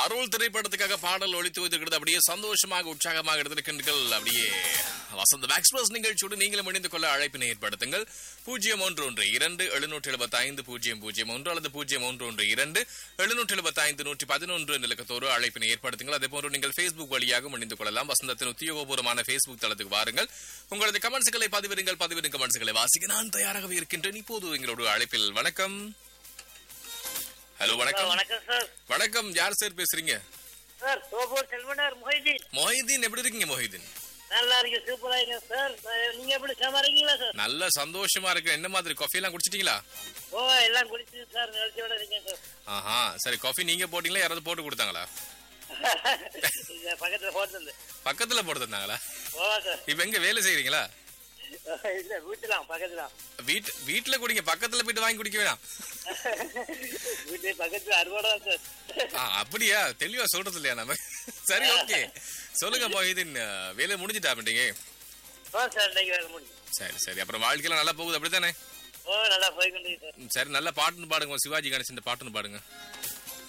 அருள் திரைப்படத்துக்காக பாடல் ஒழித்து வைத்திருக்கிறது அப்படியே சந்தோஷமாக உற்சாகமாக எடுத்திருக்கின்றீர்கள் அப்படியே வசந்த எக்ஸ்பிரஸ் நிகழ்ச்சியோடு நீங்களும் இணைந்து கொள்ள அழைப்பினை ஏற்படுத்துங்கள் பூஜ்ஜியம் ஒன்று ஒன்று இரண்டு எழுநூற்றி எழுபத்தி ஐந்து பூஜ்ஜியம் பூஜ்ஜியம் ஒன்று அல்லது பூஜ்ஜியம் ஒன்று ஒன்று இரண்டு எழுநூற்றி எழுபத்தி ஐந்து நூற்றி பதினொன்று நிலக்கத்தோடு அழைப்பினை ஏற்படுத்துங்கள் அதே போன்று நீங்கள் ஃபேஸ்புக் வழியாகவும் இணைந்து கொள்ளலாம் வசந்தத்தின் உத்தியோகபூர்வமான ஃபேஸ்புக் தளத்துக்கு வாருங்கள் உங்களது கமெண்ட்ஸ்களை பதிவிடுங்கள் பதிவிடும் கமெண்ட்ஸ்களை வாசிக்க நான் தயாராகவே இருக்கின்றேன் இப்போது எங்களோட அழைப்பில் வணக்கம் ஹலோ வணக்கம் வணக்கம் சார் வணக்கம் யார் சார் பேசுறீங்க சார் சோபூர் செல்வனார் மொஹிதீன் மொஹிதீன் எப்படி இருக்கீங்க மொஹிதீன் நல்லா இருக்கு சூப்பரா இருக்கு சார் அஹ், நீங்க எப்படி சமாளிங்களா சார் நல்ல சந்தோஷமா இருக்கு என்ன மாதிரி காஃபி எல்லாம் குடிச்சிட்டீங்களா ஓ எல்லாம் குடிச்சு சார் நிகழ்ச்சியோட இருக்கேன் சார் ஆஹா சரி காஃபி நீங்க போட்டீங்களா யாராவது போட்டு கொடுத்தாங்களா இங்க பக்கத்துல ஹோட்டல் பக்கத்துல போட்டு தந்தாங்களா ஓ சார் இப்ப எங்க வேலை செய்றீங்களா இல்ல வீட்டுலாம் பக்கத்துல வீட் வீட்டுல குடிங்க பக்கத்துல போயிட்டு வாங்கி குடிக்க வேணாம் வீட்டு பக்கத்துல அறுபடா சார் ஆ, அப்படியா தெளிவா சொல்றது இல்லையா நம்ம சரி ஓகே சொல்லுங்க மொஹிதீன் அஹ், வேலை முடிஞ்சிட்டா அப்படிங்க ஓ சார் இன்னைக்கு வேலை முடிஞ்சு சரி சரி அப்புறம் வாழ்க்கையில நல்லா போகுது அப்படித்தானே ஓ நல்லா போய்கொண்டு சார் ம், சரி நல்ல பாட்டுன்னு பாடுங்க சிவாஜி கணேசன் பாட்டுன்னு பாடுங்க